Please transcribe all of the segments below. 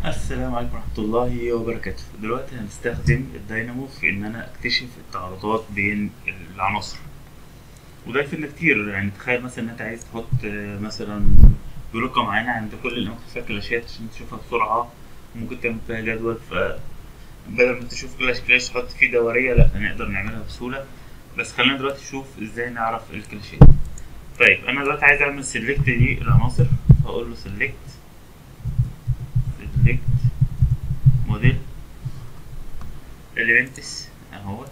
السلام عليكم ورحمة الله وبركاته دلوقتي هنستخدم الداينامو في ان انا اكتشف التعارضات بين العناصر وده يفيدنا كتير يعني تخيل مثلا ان انت عايز تحط آه، مثلا بلوكة معينة عند كل الاماكن فيها كلاشات عشان تشوفها بسرعة ممكن تعمل فيها جدول فبدل ما تشوف كلاش كلاش تحط فيه دورية لا نقدر نعملها بسهولة بس خلينا دلوقتي نشوف ازاي نعرف الكلاشات طيب انا دلوقتي عايز اعمل سيلكت للعناصر فاقول له سيلكت سيلكت موديل elements اهوت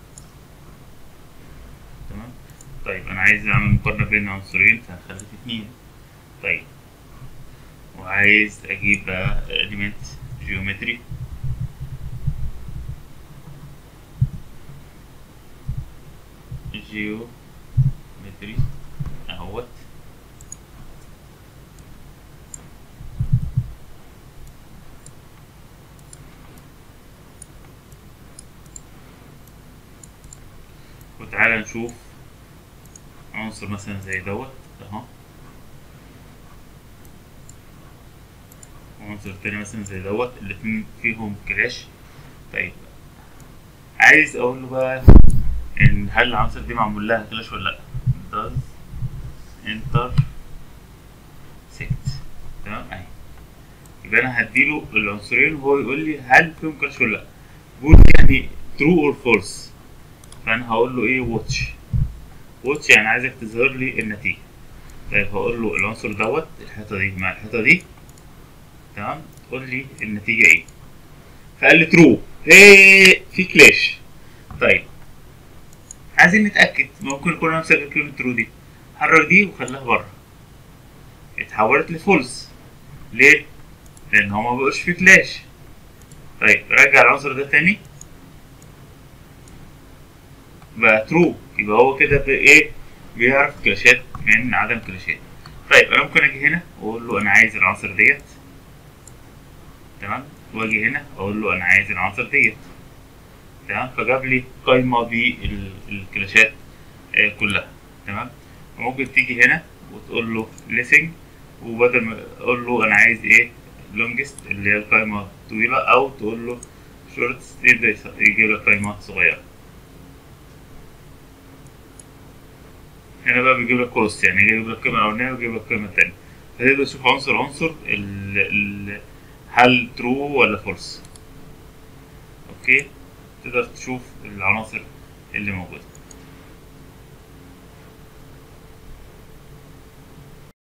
تمام طيب انا عايز اعمل مقارنة بين عنصرين فهخلي في اتنين طيب وعايز اجيب بقى element geometry geometry اهوت وتعالى نشوف عنصر مثلا زي دوت اهو وعنصر تاني مثلا زي دوت الاتنين فيهم كلاش طيب عايز اقول له بقى ان هل العناصر دي معمول لها كلاش ولا لا does enter sect تمام اهي يبقى انا هديله العنصرين وهو يقول لي هل فيهم كلاش ولا لا بقول يعني true or false فانا هقول له ايه واتش واتش يعني عايزك تظهر لي النتيجه طيب هقول له العنصر دوت الحيطه دي مع الحيطه دي تمام قول لي النتيجه ايه فقال لي ترو ايه في كلاش طيب عايزين نتاكد ممكن يكون انا مسجل كلمه ترو دي حرك دي وخليها بره اتحولت لفولس ليه لان هو ما بقوش في كلاش طيب رجع العنصر ده تاني بقى ترو يبقى هو كده بايه بيعرف كلاشات من عدم كلاشات طيب انا ممكن اجي هنا واقول له انا عايز العناصر ديت تمام واجي هنا اقول له انا عايز العناصر ديت تمام فجاب لي قايمه بالكلاشات آه كلها تمام ممكن تيجي هنا وتقول له ليسنج وبدل ما اقول له انا عايز ايه لونجست اللي هي القايمه الطويله او تقول له شورتس يبدا يجيب لك قايمه صغيره هنا بقى بيجيب لك كروس يعني يجيب لك القيمة الأولانية ويجيب لك القيمة التانية فتقدر تشوف عنصر عنصر ال ال هل ترو ولا فولس أوكي تقدر تشوف العناصر اللي موجودة